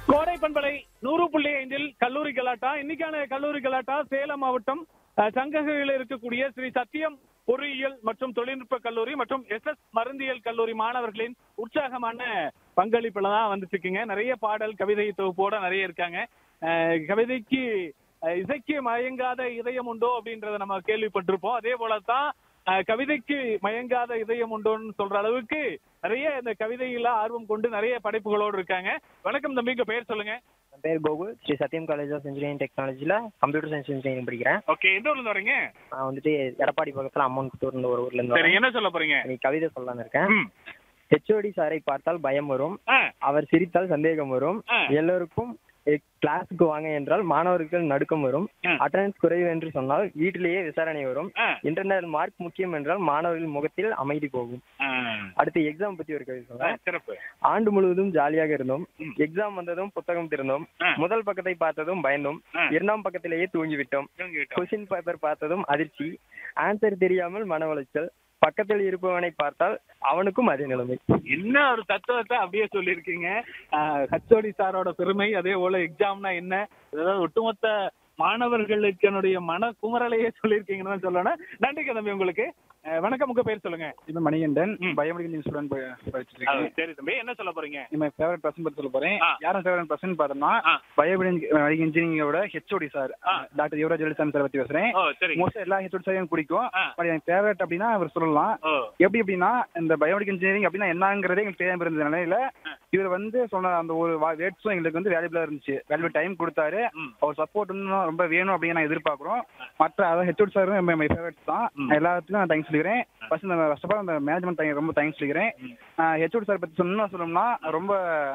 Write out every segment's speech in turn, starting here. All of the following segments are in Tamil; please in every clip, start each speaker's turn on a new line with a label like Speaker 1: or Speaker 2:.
Speaker 1: கோடை பண்பலை நூறு புள்ளி ஐந்தில் கல்லூரி கலாட்டா இன்னைக்கான கல்லூரி கலாட்டா சேலம் மாவட்டம் அஹ், சங்ககிரியில் இருக்கக்கூடிய ஸ்ரீ சத்தியம் பொறியியல் மற்றும் தொழில்நுட்ப கல்லூரி மற்றும் எஸ் எஸ் மருந்தியல் கல்லூரி மாணவர்களின் உற்சாகமான பங்களிப்புல தான் வந்துட்டு இருக்குங்க நிறைய பாடல் கவிதை தொகுப்போட நிறைய இருக்காங்க அஹ், கவிதைக்கு அஹ், இசைக்கு மயங்காத இதயம் உண்டோ அப்படின்றத நம்ம கேள்விப்பட்டிருப்போம் அதே போலதான் அஹ், கவிதைக்கு மயங்காத இதயம் உண்டோன்னு சொல்ற அளவுக்கு நிறைய இந்த கவிதையில ஆர்வம் கொண்டு நிறைய படைப்புகளோடு இருக்காங்க வணக்கம் தம்பி உங்க பேர் சொல்லுங்க
Speaker 2: என் பேர் Gokul Sri Sathyam college of engineering டெக்னாலஜியில் கம்ப்யூட்டர் சயின்ஸ் இன்ஜினியரிங் படிக்கிறேன்
Speaker 1: ஓகே எந்த ஊர்ல இருந்து வரீங்க
Speaker 2: நான் வந்துட்டு எடப்பாடி பக்கத்தில் அம்மன் புத்தூர்னு ஒரு ஊர்லேருந்து
Speaker 1: சரி
Speaker 2: வரேன்
Speaker 1: என்ன சொல்ல போறீங்க
Speaker 2: இன்னைக்கு கவிதை சொல்லலாம்னு இருக்கேன்
Speaker 1: ம்.
Speaker 2: ஹெச்ஓடி சாரை பார்த்தால் பயம் வரும்
Speaker 1: ஆ,
Speaker 2: அவர் சிரித்தால் சந்தேகம் வரும்
Speaker 1: ஆ.
Speaker 2: எல்லோருக்கும் எ- கிளாஸுக்கு வாங்க என்றால் மாணவர்கள் நடுக்கம் வரும்
Speaker 1: ஆ.
Speaker 2: அட்டண்டன்ஸ் குறைவு என்று சொன்னால் வீட்டிலேயே விசாரணை வரும்
Speaker 1: ஆ,
Speaker 2: இன்டர்னல் மார்க் முக்கியம் என்றால் மாணவர்கள் முகத்தில் அமைதி போகும்
Speaker 1: ஆ.
Speaker 2: அடுத்து எக்ஸாம் பத்தி ஒரு கவிதை
Speaker 1: ஆ,
Speaker 2: சொல்றேன்
Speaker 1: சிறப்பு
Speaker 2: ஆண்டு முழுவதும் ஜாலியாக இருந்தோம்
Speaker 1: ம்.
Speaker 2: எக்ஸாம் வந்ததும் புத்தகம் திறந்தோம்
Speaker 1: ஆ.
Speaker 2: முதல் பக்கத்தை பார்த்ததும் பயந்தோம்
Speaker 1: ஆ.
Speaker 2: இரண்டாம் பக்கத்திலேயே தூங்கிவிட்டோம்
Speaker 1: தூங்கிட்டோம்.
Speaker 2: கொஸ்டின் பேப்பர் பார்த்ததும் அதிர்ச்சி ஆன்சர் தெரியாமல் மன உளைச்சல் பக்கத்தில் இருப்பவனை பார்த்தால் அவனுக்கும் அதே நிலைமை
Speaker 1: என்ன ஒரு தத்துவத்தை அப்படியே சொல்லியிருக்கீங்க ஹச்ஓடி சாரோட பெருமை அதே போல எக்ஸாம்னா என்ன அதாவது ஒட்டுமொத்த மாணவர்களுக்கு என்னுடைய மன குமரலையே சொல்லியிருக்கீங்கன்னு தான் சொல்லணும் நன்றிங்க தம்பி உங்களுக்கு அஹ், வணக்கம் உங்க பேர் சொல்லுங்க
Speaker 3: இப்போ மணிகண்டன்
Speaker 1: ம்.
Speaker 3: பயோமெடிக்கல் ஸ்டூடெண்ட் படிச்சுட்டு
Speaker 1: ஆ,
Speaker 3: இருக்கேன்
Speaker 1: சரி தம்பி என்ன சொல்ல போறீங்க
Speaker 3: நம்ம ஃபேவரட் பர்சன் பத்தி சொல்ல போறேன்
Speaker 1: ஆ.
Speaker 3: யாரும் ஃபேவரட் பர்சன் பார்த்தோம்னா
Speaker 1: ஆ.
Speaker 3: பயோமெடிக்கல் இன்ஜினியரிங்கோட ஹெச்ஓடி சார்
Speaker 1: ஆ.
Speaker 3: டாக்டர் யுவராஜ் எலிசாமி சார் பத்தி பேசுறேன்
Speaker 1: ஓ சரி
Speaker 3: மோஸ்ட் எல்லா ஹெச்ஓடி சாரையும் பிடிக்கும்
Speaker 1: ஆ.
Speaker 3: பட் எனக்கு ஃபேவரட் அப்படின்னா அவர் சொல்லலாம்
Speaker 1: ஓ
Speaker 3: எப்படி அப்படின்னா இந்த பயோமெடிக்கல் இன்ஜினியரிங் அப்படின்னா என்னங்கிறதே எங்களுக்கு தெரியாம இருந்த நிலையில இவர் வந்து சொன்ன அந்த ஒரு வேர்ட்ஸும் எங்களுக்கு வந்து வேல்யூபிளா இருந்துச்சு வேல்யூபிள் டைம் கொடுத்தாரு
Speaker 1: ம்.
Speaker 3: அவர் சப்போர்ட் இன்னும் ரொம்ப வேணும் அப்படின்னு நான் எதிர்பார்க்குறோம் மற்ற அதாவது ஹெச்ஓடி சாரும் மை ஃபேவரட்ஸ் தான்
Speaker 1: ம்.
Speaker 3: எல்லாத்துக்கும் நான் தேங்க்ஸ் சொல்லிக்கிறேன் ஃபர்ஸ்ட் இந்த ஃபர்ஸ்ட் ஆஃப் ஆல் அந்த மேனேஜ்மெண்ட் ரொம்ப தேங்க்ஸ் சொல்லிக்கிறேன்
Speaker 1: ம்.
Speaker 3: ஹெச்ஓடி சார் பத்தி சொன்னா சொல்லணும்னா ரொம்ப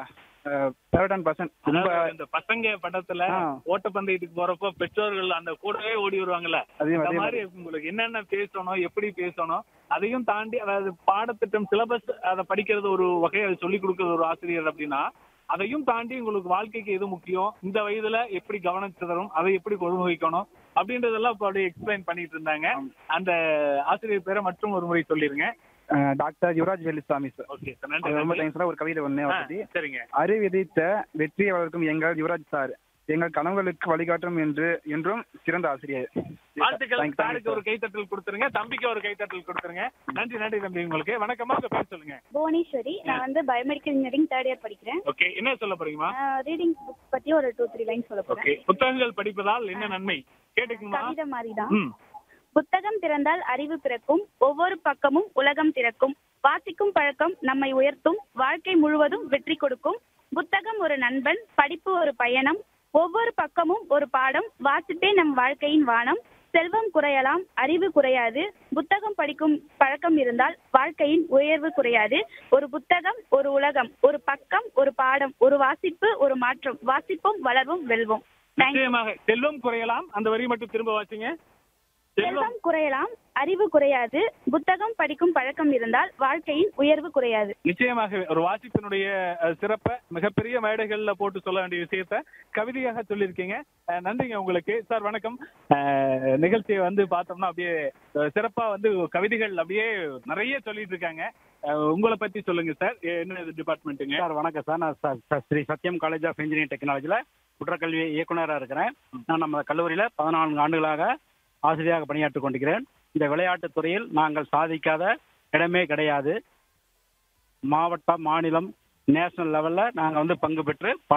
Speaker 3: ஃபேவரட்டான பர்சன் ரொம்ப
Speaker 1: அதாவது இந்த பசங்க படத்துல
Speaker 3: ஆ.
Speaker 1: ஓட்டப்பந்தயத்துக்கு போறப்போ பெற்றோர்கள் அந்த கூடவே ஓடி வருவாங்கல்ல
Speaker 3: அதே
Speaker 1: அந்த
Speaker 3: அதே
Speaker 1: மாதிரி உங்களுக்கு என்னென்ன பேசணும் எப்படி பேசணும் அதையும் தாண்டி அதாவது பாடத்திட்டம் சிலபஸ் அதை படிக்கிறது ஒரு வகை அதை சொல்லிக் கொடுக்கறது ஒரு ஆசிரியர் அப்படின்னா அதையும் தாண்டி உங்களுக்கு வாழ்க்கைக்கு எது முக்கியம் இந்த வயதுல எப்படி கவனம் சிதறும் அதை எப்படி ஒழுங்குவிக்கணும் அப்படின்றதெல்லாம் இப்போ அப்படியே எக்ஸ்பிளைன் பண்ணிட்டு இருந்தாங்க அந்த ஆசிரியர் பேரை மற்றும் ஒரு முறை சொல்லிருங்க
Speaker 3: doctor Yuvaraj Vellisamy sir
Speaker 1: okay sir
Speaker 3: அவர் ரொம்ப
Speaker 1: நன்றி
Speaker 3: தேங்க்ஸ் ஒரு கவிதை ஒண்ணே
Speaker 1: ஆ,
Speaker 3: அவரை பத்தி
Speaker 1: சரிங்க
Speaker 3: அறிவு விதைத்த வெற்றியை வளர்க்கும் எங்கள் யுவராஜ் சார் எங்கள் கனவுகளுக்கு வழிகாட்டும் என்று என்றும் சிறந்த ஆசிரியர்
Speaker 1: வாழ்த்துக்கள்
Speaker 3: Thank you, thank you,
Speaker 1: சாருக்கு
Speaker 3: sir.
Speaker 1: ஒரு கைத்தட்டல் கொடுத்துருங்க தம்பிக்கு ஒரு கைத்தட்டல் கொடுத்துருங்க நன்றி நன்றி தம்பி உங்களுக்கு வணக்கமா உங்க பேர் சொல்லுங்க
Speaker 4: புவனேஸ்வரி நான் வந்து பயோமெடிக்கல் இன்ஜினியரிங் தேர்ட் இயர் படிக்கிறேன்
Speaker 1: ஓகே என்ன சொல்ல போறீங்கம்மா
Speaker 4: ரீடிங் புக் பத்தி ஒரு டூ த்ரீ லைன் சொல்ல
Speaker 1: ஓகே
Speaker 4: போறேன்
Speaker 1: புத்தகங்கள் படிப்பதால் என்ன நன்மை கேட்டுக்குமா
Speaker 4: கவிதை மாதிரி தான்
Speaker 1: ம்
Speaker 4: புத்தகம் திறந்தால் அறிவு பிறக்கும் ஒவ்வொரு பக்கமும் உலகம் திறக்கும் வாசிக்கும் பழக்கம் நம்மை உயர்த்தும் வாழ்க்கை முழுவதும் வெற்றி கொடுக்கும் புத்தகம் ஒரு நண்பன் படிப்பு ஒரு பயணம் ஒவ்வொரு பக்கமும் ஒரு பாடம் வாசிப்பே நம் வாழ்க்கையின் வானம் செல்வம் குறையலாம் அறிவு குறையாது புத்தகம் படிக்கும் பழக்கம் இருந்தால் வாழ்க்கையின் உயர்வு குறையாது ஒரு புத்தகம் ஒரு உலகம் ஒரு பக்கம் ஒரு பாடம் ஒரு வாசிப்பு ஒரு மாற்றம் வாசிப்போம் வளர்வோம் வெல்வோம் தேங்க்யூ
Speaker 1: நிச்சயமாக செல்வம் குறையலாம் அந்த வரி மட்டும் திரும்ப வாசிங்க செல்வம்
Speaker 4: செல்வம் குறையலாம் அறிவு குறையாது புத்தகம் படிக்கும் பழக்கம் இருந்தால் வாழ்க்கையின் உயர்வு குறையாது
Speaker 1: நிச்சயமாக ஒரு வாசிப்பினுடைய அஹ், சிறப்பை மிகப்பெரிய மேடைகள்ல போட்டு சொல்ல வேண்டிய விஷயத்த கவிதையாக சொல்லியிருக்கீங்க அஹ், நன்றிங்க உங்களுக்கு சார் வணக்கம் அஹ், நிகழ்ச்சியை வந்து பார்த்தோம்னா அப்படியே அஹ், சிறப்பா வந்து கவிதைகள் அப்படியே நிறைய சொல்லிட்டு இருக்காங்க அஹ், உங்களை பத்தி சொல்லுங்க சார் என்ன டிபார்ட்மெண்ட்டுங்க
Speaker 5: சார் வணக்கம் சார் நான் ச- ச- Sri Sathyam college of engineering டெக்னாலஜியில் குற்றக்கல்வி இயக்குனராக இருக்கிறேன் நான் நம்ம கல்லூரியில் பதினான்கு ஆண்டுகளாக ஆசிரியராக பணியாற்றிக் கொண்டிருக்கிறேன் இந்த விளையாட்டுத் துறையில் நாங்கள் சாதிக்காத இடமே கிடையாது மாவட்டம் மாநிலம் நேஷனல் லெவலில் நாங்கள் வந்து பங்கு பெற்று